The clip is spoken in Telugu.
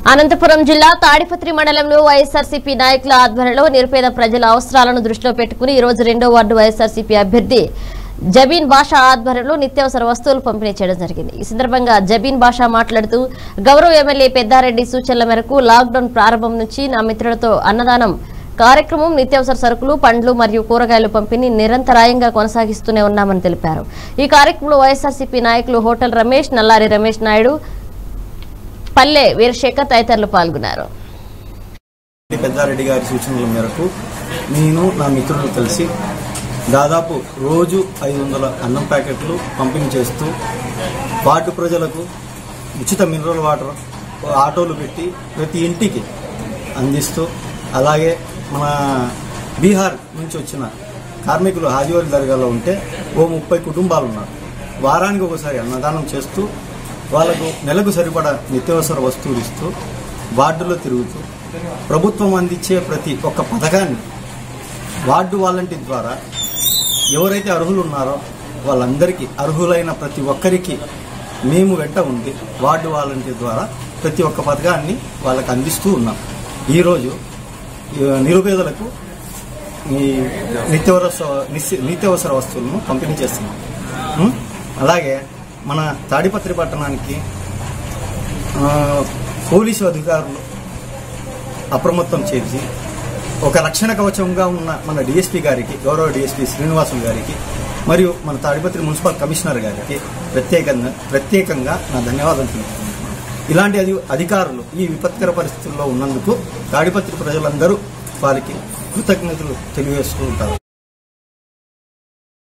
అనంతపురం జిల్లా తాడిపత్రి మండలంలో వైఎస్ఆర్సీపీ నాయకుల ఆధ్వర్యంలో నిరుపేద ప్రజల అవసరాలను దృష్టిలో పెట్టుకుని ఈ రోజు రెండో వార్డు వైఎస్ఆర్సీపీ అభ్యర్థి జబీన్ బాషా ఆధ్వర్యంలో నిత్యావసర వస్తువులు పంపిణీ చేయడం జరిగింది ఈ సందర్భంగా జబీన్ బాషా మాట్లాడుతూ గౌరవ ఎమ్మెల్యే పెద్దారెడ్డి సూచనల మేరకు లాక్డౌన్ ప్రారంభం నుంచి నా మిత్రులతో అన్నదానం కార్యక్రమం నిత్యావసర సరుకులు పండ్లు మరియు కూరగాయలు పంపిణీ నిరంతరాయంగా కొనసాగిస్తూనే ఉన్నామని తెలిపారు ఈ కార్యక్రమంలో వైఎస్ఆర్సీపీ నాయకులు హోటల్ రమేష్ నల్లారి రమేష్ నాయుడు పల్లె వీరశేఖర్ తదితరులు పాల్గొన్నారు పెద్దారెడ్డి గారి సూచనల మేరకు నేను నా మిత్రులు కలిసి దాదాపు రోజు ఐదు వందల అన్నం ప్యాకెట్లు పంపిణీ చేస్తూ వార్డు ప్రజలకు ఉచిత మినరల్ వాటర్ ఆటోలు పెట్టి ప్రతి ఇంటికి అందిస్తూ అలాగే మన బీహార్ నుంచి వచ్చిన కార్మికులు హాజీవారి దర్గాలో ఉంటే ఓ ముప్పై కుటుంబాలు ఉన్నారు వారానికి ఒకసారి అన్నదానం చేస్తూ వాళ్ళకు నెలకు సరిపడా నిత్యావసర వస్తువులు ఇస్తూ వార్డులో తిరుగుతూ ప్రభుత్వం అందించే ప్రతి ఒక్క పథకాన్ని వార్డు వాలంటీర్ ద్వారా ఎవరైతే అర్హులు ఉన్నారో వాళ్ళందరికీ అర్హులైన ప్రతి ఒక్కరికి మేము వెంట ఉండి వార్డు వాలంటీర్ ద్వారా ప్రతి ఒక్క పథకాన్ని వాళ్ళకి అందిస్తూ ఉన్నాం ఈరోజు ఈ నిరుపేదలకు ఈ నిత్యావసర నిస్- నిత్యావసర వస్తువులను పంపిణీ చేస్తున్నాం ఉం? అలాగే మన తాడిపత్రి పట్టణానికి ఆ, పోలీసు అధికారులు అప్రమత్తం చేసి ఒక రక్షణ కవచంగా ఉన్న మన డిఎస్పీ గారికి గౌరవ డిఎస్పీ శ్రీనివాసులు గారికి మరియు మన తాడిపత్రి మున్సిపల్ కమిషనర్ గారికి ప్రత్యేకంగా ప్రత్యేకంగా నా ధన్యవాదాలు తెలుపుతున్నాను ఇలాంటి అధి అధికారులు ఈ విపత్కర పరిస్థితుల్లో ఉన్నందుకు తాడిపత్రి ప్రజలందరూ వారికి కృతజ్ఞతలు తెలియజేస్తూ ఉంటారు